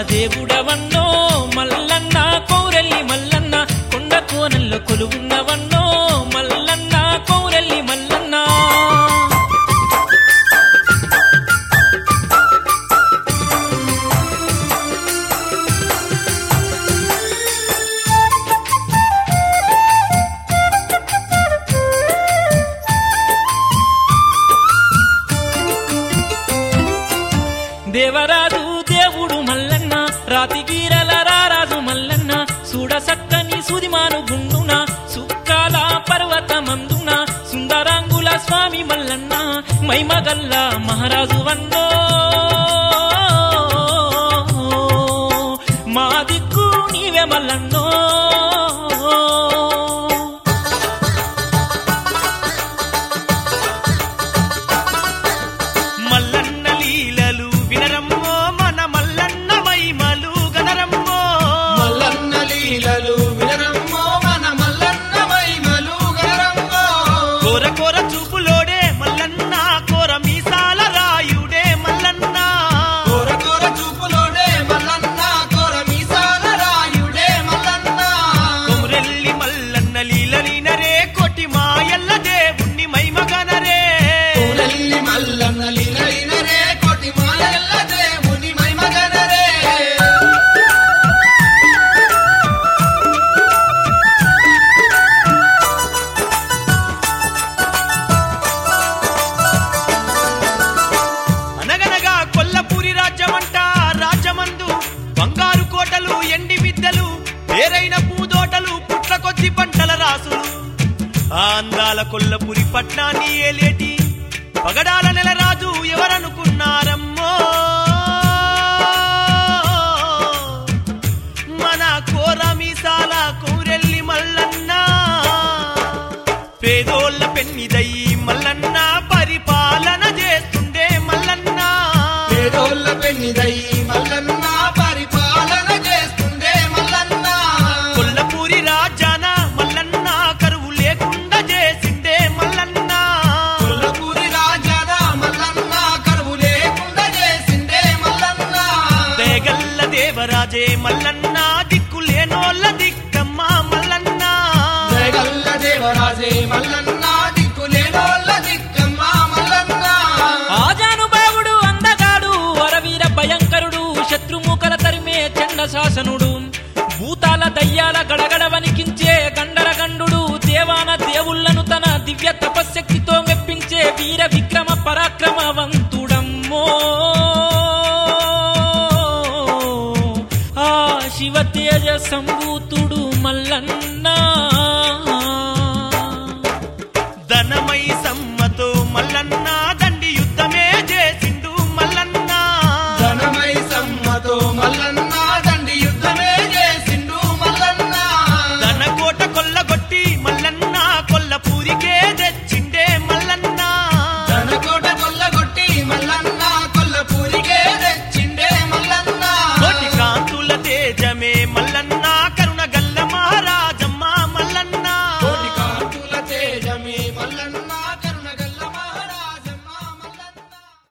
దేవుడవన్నో మల్లన్న కౌరెల్లి మల్లన్న కొండ కోనల్లో కొలువున్నవన్నో మల్లన్న కౌరెల్లి మల్లన్న దేవరాజు దేవుడు మల్లన్న రాతిగీరల రారాజు మల్లన్న చూడ సక్కని సుదిమాను గుండున సుక్కాల పర్వతమందున సుందరాంగుల స్వామి మల్లన్న మైమగల్ల మహారాజు వన్నో మా దిక్కు నీవే మల్లన్నో మల్లన్న లీలలు వినరమ్మో మన మల్లన్న మైమలు గనరమ్మో మల్లన్న లీలలు వినరమ్మో మన మల్లన్న మహిమలు గరమ్మో కోర కోర చూపులోడే మల్లన్న కోర మీసాల రాయుడే మల్లన్న కోర కోర చూపులోడే మల్లన్న కోర మీసాల రాయుడే మల్లన్న కొమురెల్లి మల్లన్న లీలలీనరే కోటి మాయల్ల దేవుణ్ణి మైమగనరే కోరెల్లి మల్లన్న లీలలినరే కోటి మాయల్ల దేవుని మహిమగనరే అనగనగా కొల్లపూరి రాజ్యమంట రాజ్యమందు బంగారు కోటలు ఎండి విద్యలు వేరైన పూదోటలు పుట్ల కొద్ది పంటల రాసులు ఆ అందాల కొల్లపురి పట్నాన్ని ఏలేటి పగడాల నెల రాజు ఎవరనుకున్నారమ్మో మన కోర మీసాల కౌరెల్లి మల్లన్న పేదోళ్ళ పెన్నిదయ్యి మల్లన్న పరిపాలన చేస్తుండే మల్లన్న పేదోళ్ళ పెన్నిదై మల్లన్న పరిపాలన చేస్తుండే మల్లన్న కొల్లపూరి రాజాన మల్లన్న కరువు లేకుండా చేసిండే మల్లన్న కొల్లపూరి రాజాన మల్లన్న కరువు లేకుండా చేసిండే మల్లన్న దేగల్ల దేవరాజే మల్లన్న దిక్కులేనోళ్ళ దిక్కమ్మ మల్లన్న జయగల్ల దేవరాజే మల్లన్న దిక్కులేనోళ్ళ దిక్కమ్మ మల్లన్న ఆజానుబావుడు అందగాడు వరవీర భయంకరుడు శత్రుముఖల తరిమే చండ శాసనుడు భూతాల దయ్యాల గడగడ వణికించే గండరగండు దేవాన దేవుళ్లను తన దివ్య తపశ్శక్తితో మెప్పించే వీర విక్రమ పరాక్రమవంతుడమ్మో ఆ శివ తేజ సంభూతుడు మల్లన్నా ధనమై సమ్మతో మల్లన్న దండి యుద్ధమే చేసిండు మల్లన్న ధనమై సమ్మతో మల్లన్న